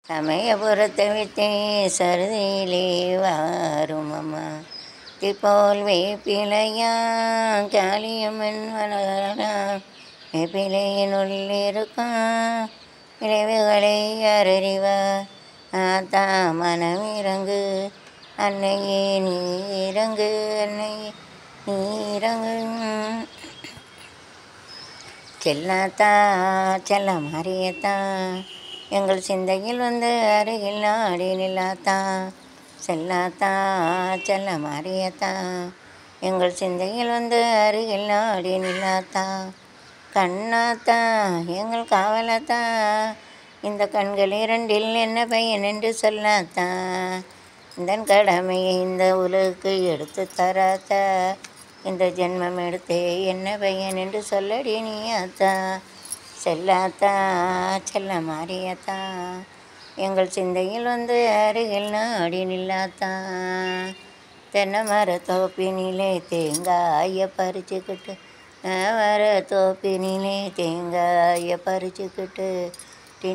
சமயபுரத்தை விட்டே சருதியிலே வாரும் அம்மா திப்போல் வேப்பிலையா காளியம்மன் வளரலா வேப்பிலையினுள் இருக்கும் விளைவுகளை அறிவா ஆத்தா மனம் இறங்கு அன்னையே நீ இறங்கு அன்னையே நீ இறங்கு செல்லாத்தா செல்ல மாறியத்தா எங்கள் சிந்தையில் வந்து அருகில் நாடி நில்லாத்தா செல்லாத்தா செல்ல மாறியத்தா எங்கள் சிந்தையில் வந்து அருகில் நாடி நில்லாத்தா கண்ணாத்தா எங்கள் காவலாத்தா இந்த கண்கள் இரண்டில் என்ன பையன் என்று சொல்லாத்தா இந்த கடமையை இந்த உலகுக்கு எடுத்து தராத்தா இந்த ஜென்மம் எடுத்தே என்ன பையன் என்று சொல்லடி நீ ஆத்தா செல்லாத்தா செல்ல மாறியாத்தா எங்கள் சிந்தையில் வந்து அருகில் நாடி நில்லாத்தா தென்னை மர தோப்பினிலே தேங்காய பறிச்சுக்கிட்டு வர தோப்பினிலே தேங்காய பறிச்சுக்கிட்டு